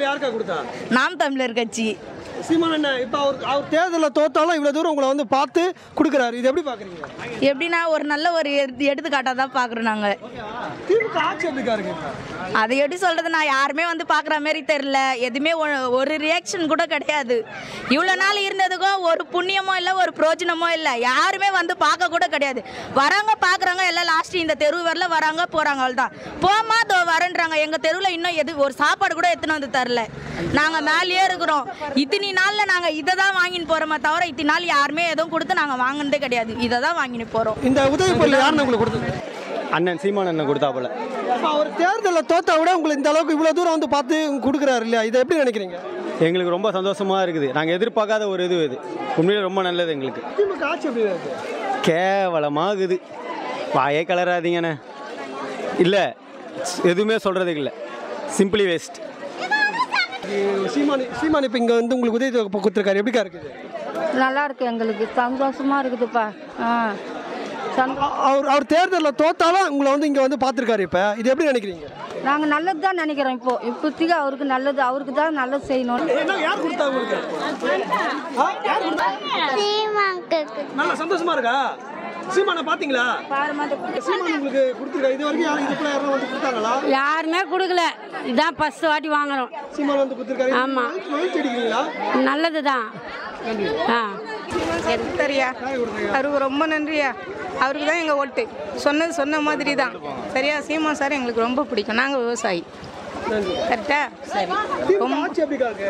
வாக்குகள் யாருக்கா கொடுத்தா நாம் தமிழர் கட்சி சீமான் என்ன இப்போ அவர் அவர் தேர்தலில் தோத்தாலும் இவ்வளோ தூரம் உங்களை வந்து பார்த்து கொடுக்குறாரு இது எப்படி பார்க்குறீங்க எப்படின்னா ஒரு நல்ல ஒரு எடுத்து எடுத்துக்காட்டாக தான் பார்க்குறோம் நாங்கள் திமுக ஆட்சி எப்படிக்கா இருக்கு இப்போ அதை எப்படி சொல்கிறது நான் யாருமே வந்து பார்க்குற மாதிரி தெரில எதுவுமே ஒ- ஒரு ரியாக்ஷன் கூட கிடையாது இவ்வளோ நாள் இருந்ததுக்கும் ஒரு புண்ணியமோ இல்லை ஒரு பிரோஜனமோ இல்லை யாருமே வந்து பார்க்க கூட கிடையாது வராங்க பார்க்குறாங்க எல்லாம் லாஸ்ட் இந்த தெரு வரல வராங்க போகிறாங்க அவ்வளோதான் போமா தோ வரேன்றாங்க எங்கள் தெருவில் இன்னும் எது ஒரு சாப்பாடு கூட எடுத்துன்னு வந்து தரல நாங்கள் மேலேயே இருக்கிறோம் இத்தனி நாளில் நாங்கள் இதை தான் வாங்கின்னு போகிறோமே தவிர இத்தனை நாள் யாருமே எதுவும் கொடுத்து நாங்கள் வாங்கினதே கிடையாது இதை தான் வாங்கின்னு போகிறோம் இந்த உதவி பொருள் யாருன்னு உங்களுக்கு கொடுத்தது அண்ணன் சீமான் அண்ணன் கொடுத்தாப்புல இப்போ அவர் தேர்தலில் தோத்தா விட உங்களுக்கு இந்த அளவுக்கு இவ்வளோ தூரம் வந்து பார்த்து கொடுக்குறாரு இல்லையா இதை எப்படி நினைக்கிறீங்க எங்களுக்கு ரொம்ப சந்தோஷமா இருக்குது நாங்கள் எதிர்பார்க்காத ஒரு இது இது உண்மையிலே ரொம்ப நல்லது எங்களுக்கு திமுக ஆட்சி எப்படி இருக்கு கேவலமாகுது வாயே கலராதீங்கண்ணே இல்லை எதுவுமே சொல்கிறதுக்கு இல்லை சிம்பிளி வேஸ்ட் சீமான் சீமான் இப்போ இங்கே வந்து உங்களுக்கு உதவி தொகை கொடுத்துருக்காரு எப்படிக்கா இருக்குது நல்லா இருக்கு எங்களுக்கு சந்தோஷமா இருக்குதுப்பா ஆ சந்தோ அ- அவர் அவர் தேர்தலில் தோத்தாலும் உங்களை வந்து இங்கே வந்து பார்த்துருக்காரு இப்போ இது எப்படி நினைக்கிறீங்க நாங்கள் நல்லது தான் நினைக்கிறோம் இப்போ இப்போதைக்கு அவருக்கு நல்லது அவருக்கு தான் நல்லது செய்யணும் என்ன யார் கொடுத்தா உங்களுக்கு ஆ, யார் கொடுத்தா? நல்லா சந்தோஷமா இருக்கா சீமானை பாத்தீங்களா சீமான் உங்களுக்கு கொடுத்துருக்கா இது வரைக்கும் யாரும் இதுக்குள்ள யாரும் வந்து கொடுத்தாங்களா யாருமே கொடுக்கல இதான் ஃபர்ஸ்ட் வாட்டி வாங்குறோம் சீமான் வந்து கொடுத்துருக்காரு ஆமா. மகிழ்ச்சி அடிக்கிறீங்களா நல்லது தான் ஆ சரியா அவருக்கு ரொம்ப நன்றியா அவருக்கு தான் எங்கள் ஓட்டு சொன்னது சொன்ன மாதிரி தான் சரியா சீமா சார் எங்களுக்கு ரொம்ப பிடிக்கும் நாங்கள் விவசாயி நன்றி கரெக்டா சரி திமுக ஆட்சி எப்படிக்கா இருக்கு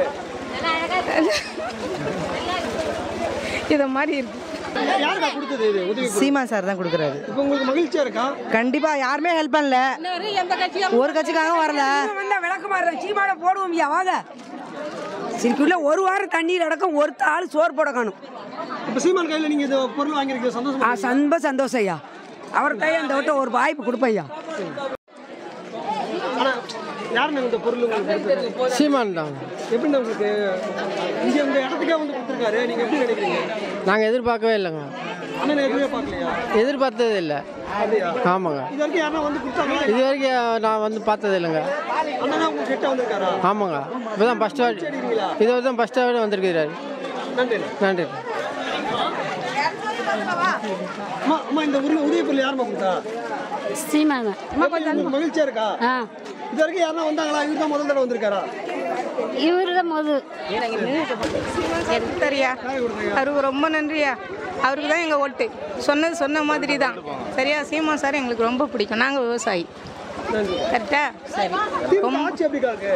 இதை மாதிரி இருக்கு யாருக்கா கொடுத்தது இது உதவி பொருள்? சீமா சார் தான் கொடுக்குறாரு இப்போ உங்களுக்கு மகிழ்ச்சியா இருக்கா கண்டிப்பா யாருமே ஹெல்ப் பண்ணல ஒரு கட்சிக்காக வரல வந்தா விளக்கு மாறுற சீமாட போடுவோம் ஐயா வாங்க சிரிக்குள்ள ஒரு வாரம் தண்ணீர் அடக்கம் ஒரு ஆள் சோறு போட காணும் இப்போ சீமான் கையில் நீங்க இந்த பொருள் வாங்கியிருக்கீங்க சந்தோஷமா ஆ சம்ப சந்தோஷம் ஐயா அவர் கையை அந்த விட்ட ஒரு வாய்ப்பு கொடுப்பேன் ஐயா ஆனா யாருன்னு இந்த பொருள் உங்களுக்கு கொடுத்தது சீமான் தான் எப்படின்னு உங்களுக்கு இங்க உங்க இடத்துக்கே வந்து கொடுத்துருக்காரு நீங்க எப்படி நினைக்கிறீங்க நாங்கள் எதிர்பார்க்கவே இல்லைங்க அண்ணன் எதுவுமே பார்க்கலையா எதிர்பார்த்தது இல்லை அப்படியா ஆமாங்க இது வரைக்கும் யாரும் வந்து கொடுத்தாங்களா இது வரைக்கும் நான் வந்து பார்த்தது இல்லைங்க அண்ணனா உங்க கிட்ட வந்திருக்காரா ஆமாங்க இப்போ தான் ஃபஸ்ட் வாட்டி இது தான் ஃபஸ்ட் வாட்டி வந்திருக்கிறாரு நன்றி நன்றி அம்மா அம்மா இந்த ஊர்ல உதவி பொருள் யாரும்மா கொடுத்தா சீமாங்க எப்படி உங்களுக்கு மகிழ்ச்சியா இருக்கா ஆ இது வரைக்கும் யாரும் வந்தாங்களா இவர் தான் முதல் தடவை வந்திருக்காரா இவரு தான் போது சரியா அவருக்கு ரொம்ப நன்றியா அவருக்கு தான் எங்கள் ஓட்டு சொன்னது சொன்ன மாதிரி தான் சரியா சீமா சார் எங்களுக்கு ரொம்ப பிடிக்கும் நாங்கள் விவசாயி நன்றி கரெக்டா சரி திமுக ஆட்சி எப்படிக்கா இருக்கு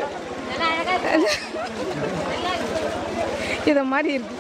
இதை மாதிரி இருக்கு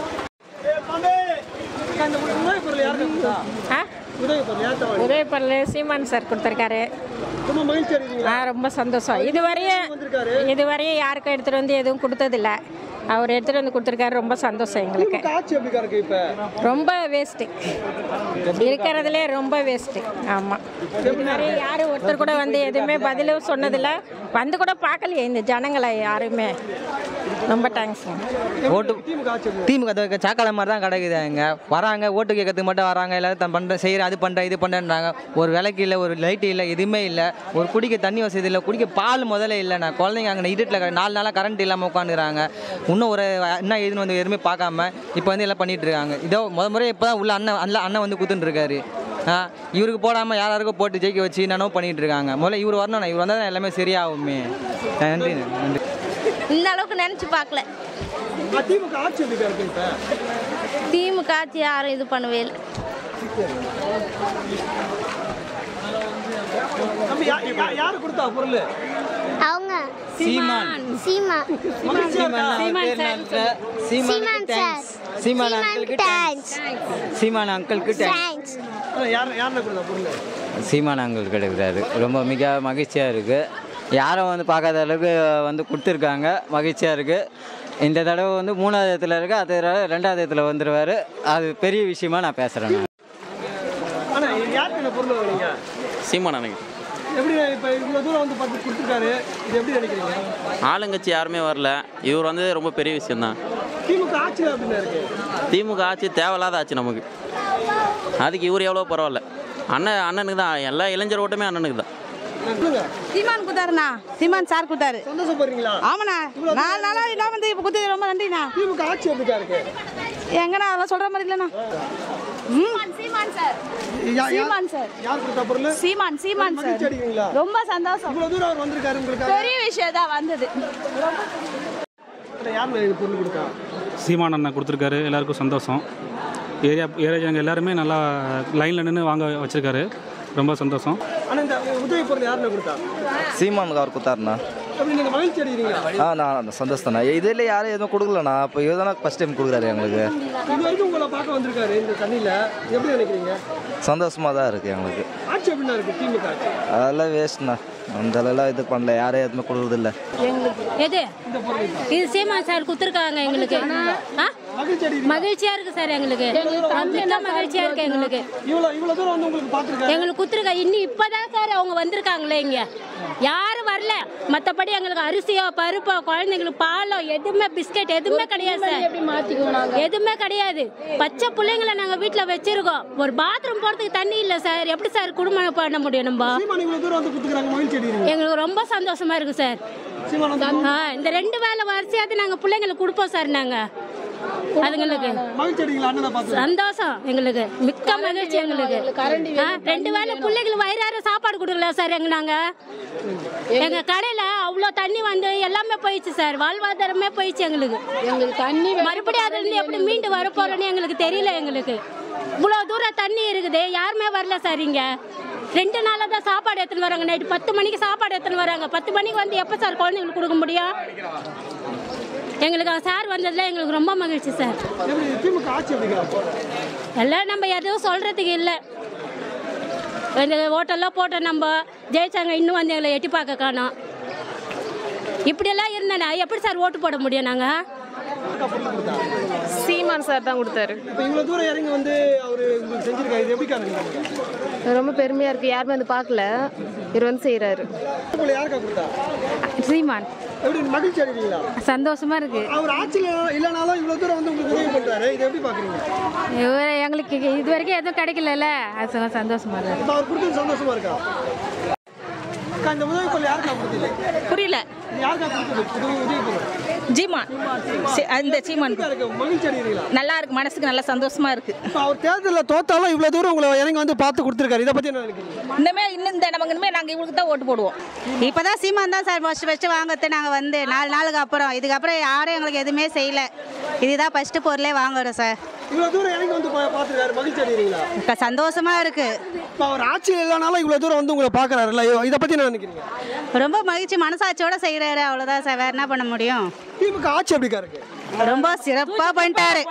அக்கா, இந்த உதவி பொருள் யாருக்கு கொடுத்தா உதவி பொருள் யார்கிட்ட வாங்கி உதவி பண்ணல சீமான் சார் கொடுத்துருக்காரு ரொம்ப மகிழ்ச்சியா இருக்கீங்களா ஆ ரொம்ப சந்தோஷம் இதுவரையும் வந்திருக்காரு இதுவரையும் யாருக்கும் எடுத்துகிட்டு வந்து எதுவும் கொடுத்ததில்ல அவர் எடுத்துகிட்டு வந்து கொடுத்துருக்காரு ரொம்ப சந்தோஷம் எங்களுக்கு திமுக ஆட்சி எப்படிக்கா இருக்கு இப்ப ரொம்ப வேஸ்ட்டு இருக்கிறதுலே ரொம்ப வேஸ்ட்டு ஆமாம் இதுவரையும் யாரும் ஒருத்தர் கூட வந்து எதுவுமே பதிலும் சொன்னதில்ல வந்து கூட பார்க்கலையே இந்த ஜனங்களை யாருமே ரொம்ப தேங்க்ஸுங்க ஓட்டு திமுக ஆட்சி எப்படி திமுக சாக்கால மாதிரி தான் கிடைக்குது அங்கே வராங்க ஓட்டு கேட்கறதுக்கு மட்டும் வராங்க எல்லாரும் தான் பண்ணுற செய்கிற அது பண்ணுறேன் இது பண்ணுறேன்றாங்க ஒரு விலைக்கு இல்லை ஒரு லைட்டு இல்லை எதுவுமே இல்லை ஒரு குடிக்க தண்ணி வசதி இல்லை குடிக்க பால் முதல்ல இல்லைண்ணா குழந்தைங்க அங்கே இருட்டில் நாலு நாளாக கரண்ட் இல்லாமல் உட்காந்துறாங்க இன்னும் ஒரு என்ன ஏதுன்னு வந்து எதுவுமே பார்க்காம இப்போ வந்து எல்லாம் பண்ணிட்டு இருக்காங்க இதோ முத முறை இப்போ தான் உள்ள அண்ணன் அல்ல அண்ணன் வந்து குத்துன்னு இருக்காரு ஆ இவருக்கு போடாமல் யாராருக்கும் போட்டு ஜெயிக்க வச்சு என்னென்னோ பண்ணிட்டு இருக்காங்க முதல்ல இவர் வரணும் இவர் வந்தால் தான் எல்லாமே சரியாகுமே நன்றி நன்றி இந்த அளவுக்கு நினச்சி பார்க்கல ஆ, திமுக ஆட்சி எப்படிக்கா இருக்கு இப்ப திமுக ஆட்சி யாரும் இது பண்ணவே இல்லை தம்பி யா- யா- யாரு கொடுத்தா பொருள் அவங்க சீமான் சீமா மகிழ்ச்சியா இருக்கா சீமான் தேங்க்ஸ் சீமான் அங்கிளுக்கு தேங்க்ஸ் சீமான் அங்கிளுக்கு தேங்க்ஸ் தேங்க்ஸ் ஆ, யார் யாருன்னு கொடுத்தா பொருள் சீமான் அங்கிள் கிடைக்கிறாரு ரொம்ப மிக மகிழ்ச்சியாக இருக்குது யாரும் வந்து பார்க்காத அளவுக்கு வந்து கொடுத்துருக்காங்க மகிழ்ச்சியாக இருக்குது இந்த தடவை வந்து மூணாவது இடத்துல இருக்கு அது தடவை ரெண்டாவது இடத்துல வந்துடுவார் அது பெரிய விஷயமா நான் பேசுகிறேன் நான் ஆனா யாருக்கு இந்த பொருள் வாங்குறீங்க சீமான் அன்னைக்கு எப்படி இப்ப இவ்வளவு தூரம் வந்து பார்த்து கொடுத்துருக்காரு இது எப்படி நினைக்கிறீங்க ஆளுங்கட்சி யாருமே வரல இவர் வந்து ரொம்ப பெரிய விஷயம்தான் திமுக ஆட்சியில் அப்படின்னு இருக்கு திமுக ஆட்சி தேவையில்லாத ஆட்சி நமக்கு அதுக்கு இவர் எவ்வளோ பரவாயில்ல அண்ணன் அண்ணனுக்கு தான் எல்லா இளைஞர் ஓட்டமே அண்ணனுக்கு தான் சொல்லுங்க சீமான் குத்தாருண்ணா சீமான் சார் குத்தாரு சந்தோஷப்படுறீங்களா ஆமாண்ணா நாலு நாளா இல்லாம வந்து இப்போ குத்து ரொம்ப நன்றிண்ணா திமுக ஆட்சி எப்படிக்கா இருக்கு எங்கண்ணா அதெல்லாம் சொல்ற மாதிரி இல்லைண்ணா சீமான் சார் யா- யா- சீமான் சார் யார் கொடுத்தா பொருள் சீமான் சீமான் சார் மகிழ்ச்சி அடைவீங்களா ரொம்ப சந்தோஷம் இவ்வளவு தூரம் அவர் வந்திருக்காரு உங்களுக்கு பெரிய விஷயம் தான் வந்தது யார் மேல பொருள் கொடுத்தா சீமான் அண்ணன் கொடுத்துருக்காரு எல்லாருக்கும் சந்தோஷம் ஏரியா ஏரியா ஜனங்க எல்லாருமே நல்லா லைனில் நின்று வாங்க வச்சிருக்காரு ரொம்ப சந்தோஷம் ஆனா இந்த உதவி பொருள் யாருன்னு கொடுத்தா சீமானுக்கு அவர் கொடுத்தாருண்ணா எப்படி நீங்க மகிழ்ச்சி அடைகிறீங்களா ஆ நான் சந்தோஷம் தானே இதில் யாரும் எதுவும் கொடுக்கலண்ணா இப்போ இவர் தானே ஃபஸ்ட் டைம் கொடுக்குறாரு எங்களுக்கு இது வரைக்கும் உங்களை பார்க்க வந்திருக்காரு இந்த தண்ணியில எப்படி நினைக்கிறீங்க சந்தோஷமாக தான் இருக்குது எங்களுக்கு ஆட்சி எப்படின்னா இருக்கு திமுக ஆட்சி அதெல்லாம் வேஸ்ட்ண்ணா அந்த அளவுலாம் இது பண்ணல யாரும் எதுவுமே கொடுக்குறதில்ல எங்களுக்கு எது இது சீமான் சார் கொடுத்துருக்காங்க எங்களுக்கு ஆ? மகிழ்ச்சியா இருக்கு சார் எங்களுக்கு மிக்க மகிழ்ச்சியா இருக்கு எங்களுக்கு இவ்வளவு இவ்வளவு தூரம் வந்து உங்களுக்கு பார்த்துருக்காரு எங்களுக்கு குத்துருக்கா இன்னும் இப்பதான் சார் அவங்க வந்திருக்காங்களே இங்க யாரும் வரல மத்தபடி எங்களுக்கு அரிசியோ பருப்போ குழந்தைங்களுக்கு பாலோ எதுவுமே பிஸ்கட் எதுவுமே கிடையாது சார் எதுவுமே கிடையாது பச்சை பிள்ளைங்களை நாங்க வீட்டுல வச்சிருக்கோம் ஒரு பாத்ரூம் போறதுக்கு தண்ணி இல்ல சார் எப்படி சார் குடும்பம் பண்ண முடியும் நம்ம சீமான் இவ்வளவு தூரம் வந்து கொடுத்துக்கிறாங்க மகிழ்ச்சி அடைகிறீங்க எங்களுக்கு ரொம்ப சந்தோஷமா இருக்கு சார் ஆ, இந்த ரெண்டு வேலை வரிசையாவது நாங்க பிள்ளைங்களுக்கு கொடுப்போம் சார் நாங்க அதுங்களுக்கு மகிழ்ச்சி அடைங்களா அண்ணனை பார்த்து சந்தோஷம் எங்களுக்கு மிக்க மகிழ்ச்சி எங்களுக்கு ஆ, ரெண்டு வேளை பிள்ளைங்களுக்கு வயிறார சாப்பாடு கொடுக்கல சார் எங்க நாங்க எங்க கடையில அவ்வளோ தண்ணி வந்து எல்லாமே போயிடுச்சு சார் வாழ்வாதாரமே போயிடுச்சு எங்களுக்கு எங்களுக்கு தண்ணி மறுபடியும் அதுல இருந்து எப்படி மீண்டு வர போறோம்னு எங்களுக்கு தெரியல எங்களுக்கு இவ்வளோ தூரம் தண்ணி இருக்குது யாருமே வரல சார் இங்க ரெண்டு நாளாக தான் சாப்பாடு எடுத்துன்னு வராங்க நைட்டு பத்து மணிக்கு சாப்பாடு எடுத்துன்னு வராங்க பத்து மணிக்கு வந்து எப்போ சார் குழந்தைங்களுக்கு கொடுக்க முடியும் எங்களுக்கு சார் வந்ததுல எங்களுக்கு ரொம்ப மகிழ்ச்சி சார் எப்படி திமுக ஆட்சி எப்படிக்கா எல்லாம் நம்ம எதுவும் சொல்கிறதுக்கு இல்லை இந்த ஓட்டெல்லாம் போட்டோம் நம்ம ஜெயிச்சாங்க இன்னும் வந்து எங்களை எட்டி பார்க்க காணோம் இப்படியெல்லாம் இருந்தேனா எப்படி சார் ஓட்டு போட முடியும் நாங்கள் சீமான் சார் தான் கொடுத்தாரு இப்போ இவ்வளவு தூரம் இறங்கி வந்து அவரு உங்களுக்கு செஞ்சிருக்காரு இது எப்படிக்கா நினைக்கிறீங்க ரொம்ப பெருமையா இருக்கு யாருமே வந்து பார்க்கல இவர் வந்து செய்யறாரு உங்களை யாருக்கா கொடுத்தா சீமான் எப்படி மகிழ்ச்சி அடைவீங்களா சந்தோஷமா இருக்கு அவர் ஆட்சியில் இல்லைனாலும் இவ்வளவு தூரம் வந்து உங்களுக்கு உதவி பண்றாரு இதை எப்படி பாக்குறீங்க இவரு எங்களுக்கு இது வரைக்கும் எதுவும் கிடைக்கலல்ல அது சொன்னா சந்தோஷமா இருக்கு இப்போ அவர் கொடுத்தது சந்தோஷமா இருக்கா அக்கா, இந்த உதவி பொருள் யாருக்கா கொடுத்தீங்க புரியல இது யாருக்கா கொடுத்தது உதவி உதவி பொருள் ஜீமான் சி- இந்த சீமான் இருக்கு மகிழ்ச்சி அடைகிறீங்களா நல்லா இருக்கு மனசுக்கு நல்லா சந்தோஷமா இருக்கு இப்போ அவர் தேர்தலில் தோத்தாலும் இவ்வளவு தூரம் உங்களை இறங்கி வந்து பார்த்து கொடுத்துருக்காரு இதை பத்தி என்ன நினைக்கிறீங்க இனிமே இன்னும் இந்த நமக்கு இனிமே நாங்கள் இவங்களுக்கு தான் ஓட்டு போடுவோம் இப்பதான் சீமான் தான் சார் ஃபர்ஸ்ட் ஃபர்ஸ்ட் வாங்குறது நாங்கள் வந்து நாலு நாளுக்கு அப்புறம் இதுக்கப்புறம் யாரும் எங்களுக்கு எதுவுமே செய்யல இதுதான் ஃபர்ஸ்ட் பொருளே வாங்குறோம் சார் இவ்வளவு தூரம் இறங்கி வந்து பா- பார்த்திருக்காரு மகிழ்ச்சி அடைகிறீங்களா இப்ப சந்தோஷமா இருக்கு இப்போ அவர் ஆட்சியில் இல்லைனாலும் இவ்வளவு தூரம் வந்து உங்களை பார்க்கறாருல்ல இதை பத்தி என்ன நினைக்கிறீங்க ரொம்ப மகிழ்ச்சி மனசாட்சியோட செய்யறாரு அவ்வளவுதான் சார் வேற என்ன பண்ண முடியும் திமுக ஆட்சி எப்படிக்கா இருக்கு ரொம்ப சிறப்பா பண்ணிட்டாரு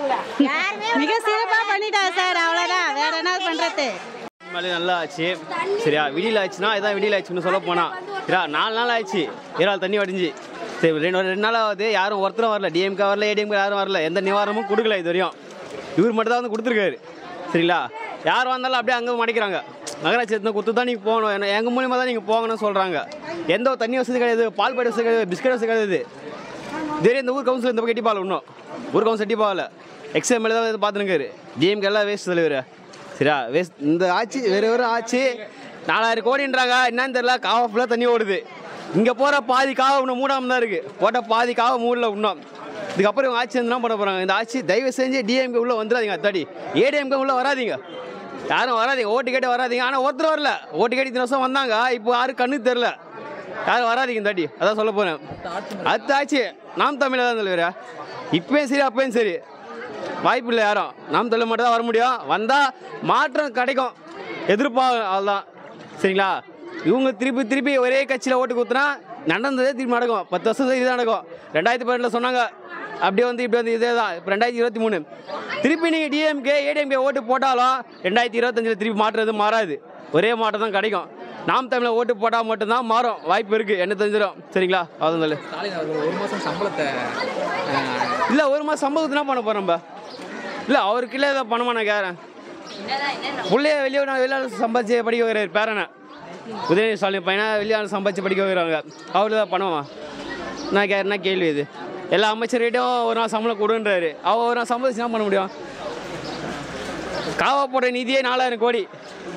மிக சிறப்பா பண்ணிட்டாரு சார் அவ்வளவுதான் வேற என்ன பண்றது மழை நல்லா ஆச்சு சரியா விடியல் ஆச்சுன்னா இதான் விடியல் ஆச்சுன்னு சொல்ல போனா சரியா நாலு நாள் ஆச்சு இறால் தண்ணி வடிஞ்சு சரி ரெண்டு ரெண்டு நாள் ஆகுது யாரும் ஒருத்தரும் வரல டிஎம்கே வரல ஏடிஎம்கே யாரும் வரல எந்த நிவாரணமும் கொடுக்கல இது வரையும் இவர் மட்டும் தான் வந்து கொடுத்துருக்காரு சரிங்களா யார் வந்தாலும் அப்படியே அங்கே மடைக்கிறாங்க நகராட்சி எத்தனை கொடுத்து தான் நீங்கள் போகணும் என்ன எங்கள் மூலியமாக தான் நீங்கள் போகணும்னு சொல்கிறாங்க எந்த ஒரு தண்ணி வசதி கிடையாது பால் பாடி வசதி கிடையாது பிஸ்கட் வசதி கிடையாது இதுவரை இந்த ஊர் கவுன்சில் இந்த பக்கம் எட்டி பால் இன்னும் ஊர் கவுன்சில் எட்டி பாகல எக்ஸாம் தான் பார்த்துனுக்காரு டிஎம்கே எல்லாம் வேஸ்ட் தலைவர் சரியா வேஸ்ட் இந்த ஆட்சி வேற வேறு ஆட்சி நாலாயிரம் கோடின்றாங்க என்னன்னு தெரியல காவா ஃபுல்லாக தண்ணி ஓடுது இங்கே போகிற பாதி காவை இன்னும் மூடாமல் தான் இருக்குது போட்ட பாதி காவை மூடல இன்னும் இதுக்கப்புறம் இவங்க ஆட்சி வந்து என்ன பண்ண போகிறாங்க இந்த ஆட்சி தயவு செஞ்சு டிஎம்கே உள்ளே வந்துடாதீங்க அத்தாடி ஏடிஎம்கே உள்ளே வராதீங்க யாரும் வராதீங்க ஓட்டு கேட்டு வராதீங்க ஆனால் ஒருத்தர் வரல ஓட்டு கேட்டு இத்தனை வருஷம் வந்தாங்க இப்போ யாரும் கண்ணுக்கு தெரில யாரும் வராதீங்க இந்த தாட்டி அதான் சொல்ல போகிறேன் அடுத்த ஆச்சு நாம் தமிழ் தான் தலைவர் இப்பயும் சரி அப்பயும் சரி வாய்ப்பு இல்லை யாரும் நாம் தமிழ் மட்டும் தான் வர முடியும் வந்தால் மாற்றம் கிடைக்கும் எதிர்பார்க்க அவ்வளோதான் சரிங்களா இவங்க திருப்பி திருப்பி ஒரே கட்சியில் ஓட்டு குத்துனா நடந்ததே திருப்பி நடக்கும் பத்து வருஷம் இது நடக்கும் ரெண்டாயிரத்தி பதினெட்டில் சொன்னாங்க அப்படியே வந்து இப்படி வந்து இதே தான் இப்போ ரெண்டாயிரத்தி இருபத்தி மூணு திருப்பி நீங்கள் டிஎம்கே ஏடிஎம்கே ஓட்டு போட்டாலும் ரெண்டாயிரத்தி இருபத்தஞ்சில் திருப்பி மாற்றுறது மாறாது ஒரே மாற்றம் தான் கிடைக்கும் நாம் தமிழில் ஓட்டு போட்டால் மட்டும்தான் மாறும் வாய்ப்பு இருக்குது என்ன தெரிஞ்சிடும் சரிங்களா அதான் ஸ்டாலின் அவர்கள் ஒரு மாதம் சம்பளத்தை இல்லை ஒரு மாதம் சம்பளத்துக்கு என்ன பண்ண போகிறோம் நம்ம இல்லை அவருக்கு இல்லை ஏதோ பணமா நான் கேட்குறேன் பிள்ளைய வெளியே நான் வெளியாள் சம்பாதிச்சு படிக்க வைக்கிறார் பேரனை உதயநிதி ஸ்டாலின் பையனை வெளியாள் சம்பாதிச்சு படிக்க வைக்கிறாங்க அவரு தான் பண்ணுமா நான் கே என்ன கேள்வி இது எல்லா அமைச்சர்கிட்டையும் ஒரு நாள் சம்பளம் கொடுன்றாரு அவர் ஒரு நாள் சம்பாதிச்சு என்ன பண்ண முடியும் காவா போட்ட நிதியே நாலாயிரம் கோடி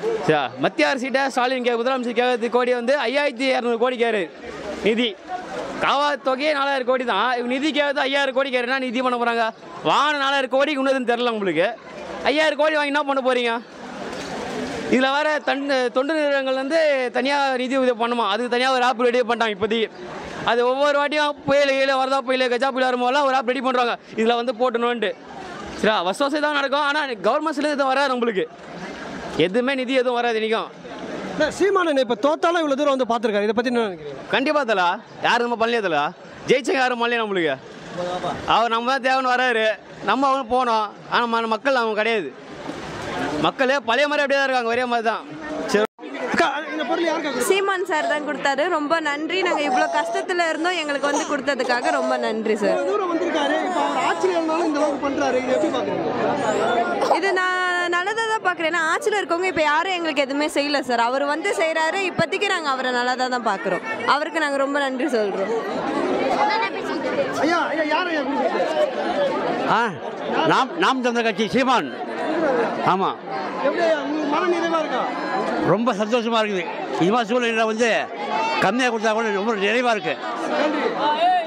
சரியா மத்திய அரசிட்ட ஸ்டாலின் கே முதலமைச்சர் கேட்கறது கோடி வந்து ஐயாயிரத்தி இரநூறு கோடி கேரு நிதி காவா தொகையே நாலாயிரம் கோடி தான் இவங்க நிதி கேட்கறது ஐயாயிரம் கோடி கேருன்னா நிதி பண்ண போகிறாங்க வாங்கின நாலாயிரம் கோடிக்கு இன்னதுன்னு தெரில உங்களுக்கு ஐயாயிரம் கோடி வாங்கி என்ன பண்ண போகிறீங்க இதில் வேற தன் தொண்டு நிறுவனங்கள் வந்து தனியாக நிதி உதவி பண்ணுமா அதுக்கு தனியாக ஒரு ஆப் ரெடி பண்ணிட்டாங்க இப்போதைக்கு அது ஒவ்வொரு வாட்டியும் புயல் கீழே வரதா புயல் கஜா புயல் வரும்போதெல்லாம் ஒரு ஆப் ரெடி பண்ணுறாங்க இதில் வந்து போட்டணுன்ட்டு சரியா வருஷம் வருஷம் தான் நடக்கும் ஆனால் கவர்மெண்ட் சைடு எதுவும் வராது நம்மளுக்கு எதுவுமே நிதி எதுவும் வராது இன்றைக்கும் சீமானன் இப்போ தோத்தாலும் இவ்வளோ தூரம் வந்து பார்த்துருக்காரு இதை பற்றி என்ன நினைக்கிறீங்க கண்டிப்பாக தலா யாரும் நம்ம பண்ணலையே தலா ஜெயிச்சங்க யாரும் பண்ணலையே நம்மளுக்கு அவர் நம்ம தான் தேவைன்னு வராரு நம்ம அவங்க போனோம் ஆனால் மக்கள் அவங்க கிடையாது மக்களே பழைய மாதிரி அப்படியே தான் இருக்காங்க ஒரே மாதிரி தான் சரி சீமான் சார் தான் கொடுத்தாரு ரொம்ப நன்றி நாங்கள் இவ்வளோ கஷ்டத்தில் இருந்தோம் எங்களுக்கு வந்து கொடுத்ததுக்காக ரொம்ப நன்றி சார் தூரம் வந்திருக்காரு இப்போ அவர் ஆட்சியில் இருந்தாலும் இந்த அளவுக்கு பண்ணுறாரு இது எப்படி பார்க்குறீங்க இது நான் நல்லதாக தான் பார்க்குறேன் ஏன்னா ஆட்சியில் இருக்கவங்க இப்போ யாரும் எங்களுக்கு எதுவுமே செய்யல சார் அவர் வந்து செய்கிறாரு இப்போதைக்கு நாங்கள் அவரை நல்லதாக தான் பார்க்குறோம் அவருக்கு நாங்கள் ரொம்ப நன்றி சொல்கிறோம் ஐயா ஐயா யார் ஐயா கொடுக்குறது? ஆ நாம் நாம் தமிழர் கட்சி சீமான் ஆமாம் எப்படி ஐயா, உங்களுக்கு மன நிறைவா இருக்கா ரொம்ப சந்தோஷமாக இருக்குது இது மாதிரி சூழ்நிலை வந்து கம்மியாக கொடுத்தா கூட ரொம்ப நிறைவாக இருக்குது நன்றி